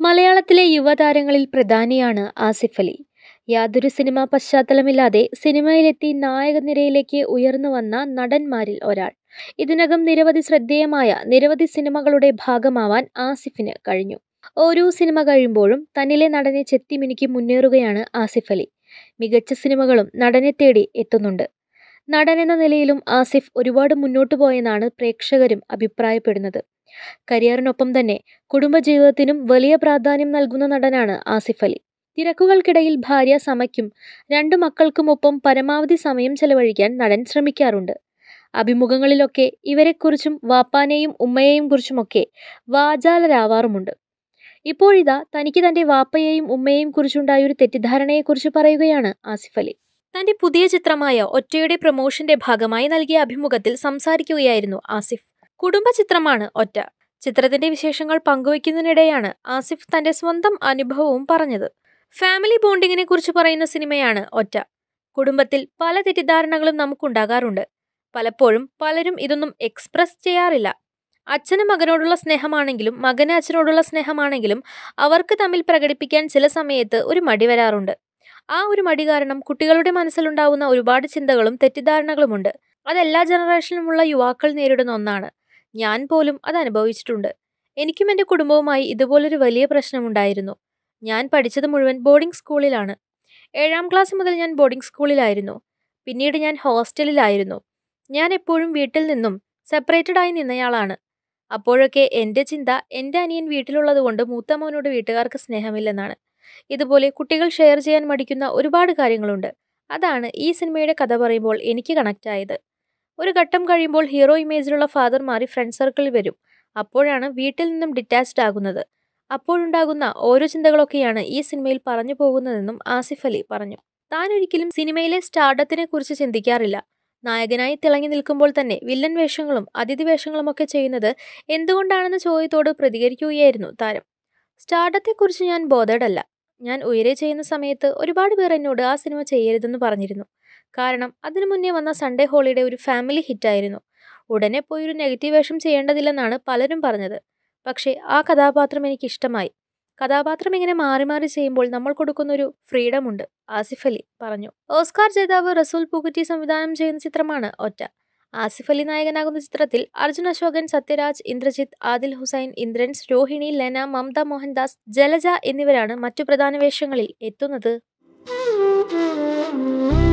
മലയാളത്തിലെ യുവതാരങ്ങളിൽ പ്രധാനിയാണ് ആസിഫ് അലി യാതൊരു സിനിമാ പശ്ചാത്തലമില്ലാതെ സിനിമയിലെത്തി നായകനിരയിലേക്ക് ഉയർന്നു വന്ന നടന്മാരിൽ ഒരാൾ ഇതിനകം നിരവധി ശ്രദ്ധേയമായ നിരവധി സിനിമകളുടെ ഭാഗമാവാൻ ആസിഫിന് കഴിഞ്ഞു ഓരോ സിനിമ കഴിയുമ്പോഴും തന്നിലെ നടനെ ചെത്തിമിനുക്കി മുന്നേറുകയാണ് ആസിഫ് അലി മികച്ച സിനിമകളും നടനെ തേടി എത്തുന്നുണ്ട് നടൻ എന്ന നിലയിലും ആസിഫ് ഒരുപാട് മുന്നോട്ടു പോയെന്നാണ് പ്രേക്ഷകരും അഭിപ്രായപ്പെടുന്നത് കരിയറിനൊപ്പം തന്നെ കുടുംബജീവിതത്തിനും വലിയ പ്രാധാന്യം നൽകുന്ന നടനാണ് ആസിഫ് അലി തിരക്കുകൾക്കിടയിൽ ഭാര്യ സമയ്ക്കും രണ്ടു മക്കൾക്കുമൊപ്പം പരമാവധി സമയം ചെലവഴിക്കാൻ നടൻ ശ്രമിക്കാറുണ്ട് അഭിമുഖങ്ങളിലൊക്കെ ഇവരെക്കുറിച്ചും വാപ്പാനെയും ഉമ്മയെയും കുറിച്ചുമൊക്കെ വാചാലരാവാറുമുണ്ട് ഇപ്പോഴിതാ തനിക്ക് തന്റെ വാപ്പയെയും ഉമ്മയെയും കുറിച്ചുണ്ടായ ഒരു തെറ്റിദ്ധാരണയെക്കുറിച്ച് പറയുകയാണ് ആസിഫ് അലി തന്റെ പുതിയ ചിത്രമായ ഒറ്റയുടെ പ്രൊമോഷന്റെ ഭാഗമായി നൽകിയ അഭിമുഖത്തിൽ സംസാരിക്കുകയായിരുന്നു ആസിഫ് കുടുംബ ചിത്രമാണ് ഒറ്റ ചിത്രത്തിന്റെ വിശേഷങ്ങൾ പങ്കുവയ്ക്കുന്നതിനിടെയാണ് ആസിഫ് തന്റെ സ്വന്തം അനുഭവവും പറഞ്ഞത് ഫാമിലി ബോണ്ടിങ്ങിനെ കുറിച്ച് പറയുന്ന സിനിമയാണ് ഒറ്റ കുടുംബത്തിൽ പല തെറ്റിദ്ധാരണകളും നമുക്കുണ്ടാകാറുണ്ട് പലപ്പോഴും പലരും ഇതൊന്നും എക്സ്പ്രസ് ചെയ്യാറില്ല അച്ഛന് മകനോടുള്ള സ്നേഹമാണെങ്കിലും മകന് അച്ഛനോടുള്ള സ്നേഹമാണെങ്കിലും അവർക്ക് തമ്മിൽ പ്രകടിപ്പിക്കാൻ ചില സമയത്ത് ഒരു മടി വരാറുണ്ട് ആ ഒരു മടി കാരണം കുട്ടികളുടെ മനസ്സിലുണ്ടാവുന്ന ഒരുപാട് ചിന്തകളും തെറ്റിദ്ധാരണകളുമുണ്ട് അത് എല്ലാ ജനറേഷനിലുമുള്ള യുവാക്കൾ നേരിടുന്ന ഒന്നാണ് ഞാൻ പോലും അത് അനുഭവിച്ചിട്ടുണ്ട് എനിക്കും എൻ്റെ കുടുംബവുമായി ഇതുപോലൊരു വലിയ പ്രശ്നമുണ്ടായിരുന്നു ഞാൻ പഠിച്ചത് മുഴുവൻ ബോർഡിംഗ് സ്കൂളിലാണ് ഏഴാം ക്ലാസ് മുതൽ ഞാൻ ബോർഡിംഗ് സ്കൂളിലായിരുന്നു പിന്നീട് ഞാൻ ഹോസ്റ്റലിലായിരുന്നു ഞാൻ എപ്പോഴും വീട്ടിൽ നിന്നും സെപ്പറേറ്റഡ് ആയി നിന്നയാളാണ് അപ്പോഴൊക്കെ എൻ്റെ ചിന്ത എൻ്റെ അനിയൻ വീട്ടിലുള്ളതുകൊണ്ട് മൂത്ത മോനോട് വീട്ടുകാർക്ക് സ്നേഹമില്ലെന്നാണ് ഇതുപോലെ കുട്ടികൾ ഷെയർ ചെയ്യാൻ മടിക്കുന്ന ഒരുപാട് കാര്യങ്ങളുണ്ട് അതാണ് ഈ സിനിമയുടെ കഥ പറയുമ്പോൾ എനിക്ക് കണക്റ്റ് ആയത് ഒരു ഘട്ടം കഴിയുമ്പോൾ ഹീറോ ഇമേജിലുള്ള ഫാദർ മാറി ഫ്രണ്ട് സർക്കിളിൽ വരും അപ്പോഴാണ് വീട്ടിൽ നിന്നും ഡിറ്റാച്ച്ഡ് ആകുന്നത് അപ്പോഴുണ്ടാകുന്ന ഓരോ ചിന്തകളൊക്കെയാണ് ഈ സിനിമയിൽ പറഞ്ഞു പോകുന്നതെന്നും ആസിഫ് അലി പറഞ്ഞു താൻ ഒരിക്കലും സിനിമയിലെ സ്റ്റാർഡത്തിനെ കുറിച്ച് ചിന്തിക്കാറില്ല നായകനായി തിളങ്ങി നിൽക്കുമ്പോൾ തന്നെ വില്ലൻ വേഷങ്ങളും അതിഥി വേഷങ്ങളുമൊക്കെ ചെയ്യുന്നത് എന്തുകൊണ്ടാണെന്ന ചോദ്യത്തോട് പ്രതികരിക്കുകയായിരുന്നു താരം സ്റ്റാർഡത്തെക്കുറിച്ച് ഞാൻ ബോധേഡല്ല ഞാൻ ഉയരെ ചെയ്യുന്ന സമയത്ത് ഒരുപാട് പേർ എന്നോട് ആ സിനിമ ചെയ്യരുതെന്ന് പറഞ്ഞിരുന്നു കാരണം അതിനു മുന്നേ വന്ന സൺഡേ ഹോളിഡേ ഒരു ഫാമിലി ഹിറ്റായിരുന്നു ഉടനെ പോയി ഒരു നെഗറ്റീവ് വേഷം ചെയ്യേണ്ടതില്ലെന്നാണ് പലരും പറഞ്ഞത് പക്ഷേ ആ കഥാപാത്രം എനിക്ക് ഇഷ്ടമായി കഥാപാത്രം ഇങ്ങനെ മാറി മാറി ചെയ്യുമ്പോൾ നമ്മൾ കൊടുക്കുന്ന ഒരു ഫ്രീഡം ഉണ്ട് ആസിഫ് അലി പറഞ്ഞു ഓസ്കാർ ജേതാവ് റസൂൽ പൂക്കുറ്റി സംവിധാനം ചെയ്യുന്ന ചിത്രമാണ് ഒറ്റ ആസിഫ് അലി നായകനാകുന്ന ചിത്രത്തിൽ അർജുൻ അശോകൻ സത്യരാജ് ഇന്ദ്രജിത്ത് ആദിൽ ഹുസൈൻ ഇന്ദ്രൻസ് രോഹിണി ലെന മമത മോഹൻദാസ് ജലജ എന്നിവരാണ് മറ്റു പ്രധാന വേഷങ്ങളിൽ എത്തുന്നത്